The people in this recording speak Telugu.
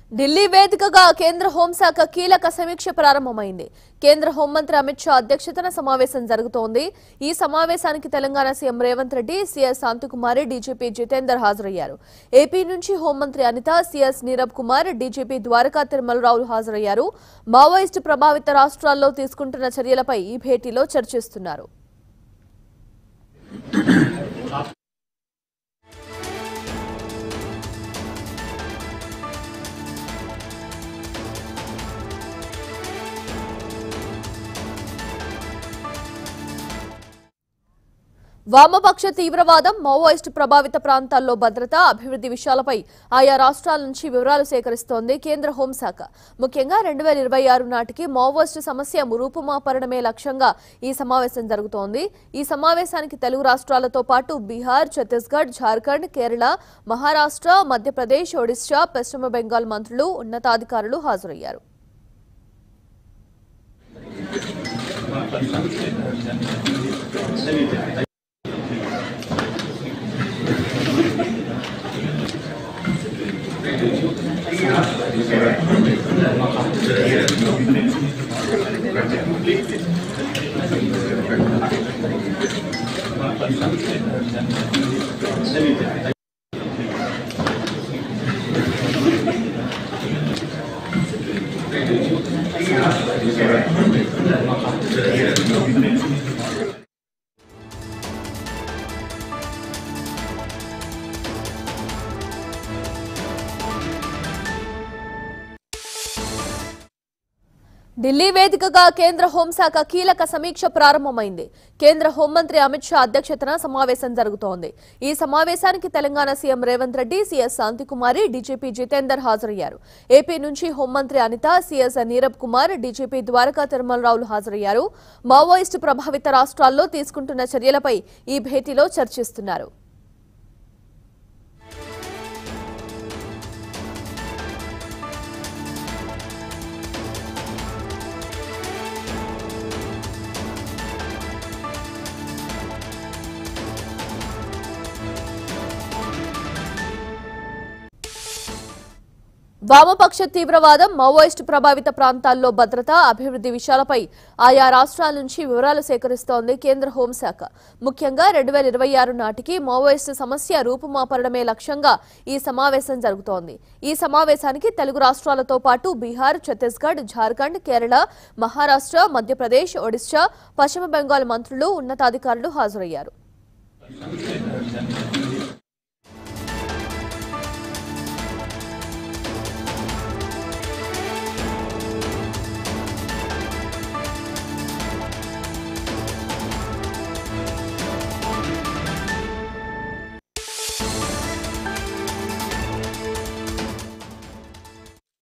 ఢిల్లీ వేదికగా కేంద్ర హోంశాఖ కీలక సమీక్ష ప్రారంభమైంది కేంద్ర హోంమంత్రి అమిత్ షా అధ్యక్షతన సమావేశం జరుగుతోంది ఈ సమావేశానికి Telangana CM Revanth Reddy CS Shanthakumari DGP Jitender హాజరయ్యారు ఏపీ నుంచి హోంమంత్రి అనిత సీఎస్ నీరబ్ కుమార్ డీజీపీ ద్వారకా తిరుమలరావులు హాజరయ్యారు మావోయిస్టు ప్రభావిత రాష్ట్రాల్లో తీసుకుంటున్న చర్యలపై ఈ భేటీలో చర్చిస్తున్నారు వామపక్ష తీవ్రవాదం మావోయిస్టు ప్రభావిత ప్రాంతాల్లో భద్రత అభివృద్ధి విషయాలపై ఆయా రాష్ట్రాల నుంచి వివరాలు సేకరిస్తోంది కేంద్ర హోంశాఖ ముఖ్యంగా రెండు వేల ఇరవై ఆరు నాటికి మావోయిస్టు సమస్య రూపుమాపడమే లక్ష్యంగా ఈ సమావేశం జరుగుతోంది ఈ సమావేశానికి తెలుగు రాష్ట్రాలతో పాటు బీహార్ ఛత్తీస్గఢ్ జార్ఖండ్ కేరళ మహారాష్ట్ర మధ్యప్రదేశ్ ఒడిశా పశ్చిమ బెంగాల్ మంత్రులు ఉన్నతాధికారులు హాజరయ్యారు ఢిల్లీ వేదికగా కేంద్ర హోంశాఖ కీలక సమీక్ష ప్రారంభమైంది కేంద్ర హోంమంత్రి అమిత్ షా అధ్యక్షతన సమావేశం జరుగుతోంది ఈ సమావేశానికి Telangana CM Revanth Reddy CS Shanthikumari DGP Jitender హాజరయ్యారు ఏపీ నుంచి హోంమంత్రి అనిత సీఎస్ నీరబ్ కుమార్ డీజీపీ ద్వారకా తిరుమలరావులు హాజరయ్యారు మావోయిస్టు ప్రభావిత రాష్ట్రాల్లో తీసుకుంటున్న చర్యలపై ఈ భేటీలో చర్చిస్తున్నారు వామపక్ష తీవ్రవాదం మావోయిస్టు ప్రభావిత ప్రాంతాల్లో భద్రత అభివృద్ధి విషయాలపై ఆయా రాష్ట్రాల నుంచి వివరాలు సేకరిస్తోంది కేంద్ర హోంశాఖ ముఖ్యంగా రెండు వేల ఇరవై ఆరు నాటికి మావోయిస్టు సమస్య రూపుమాపడమే లక్ష్యంగా ఈ సమావేశం జరుగుతోంది ఈ సమావేశానికి తెలుగు రాష్ట్రాలతో పాటు బీహార్ ఛత్తీస్గఢ్ జార్ఖండ్ కేరళ మహారాష్ట్ర మధ్యప్రదేశ్ ఒడిశా పశ్చిమ బెంగాల్ మంత్రులు ఉన్నతాధికారులు హాజరయ్యారు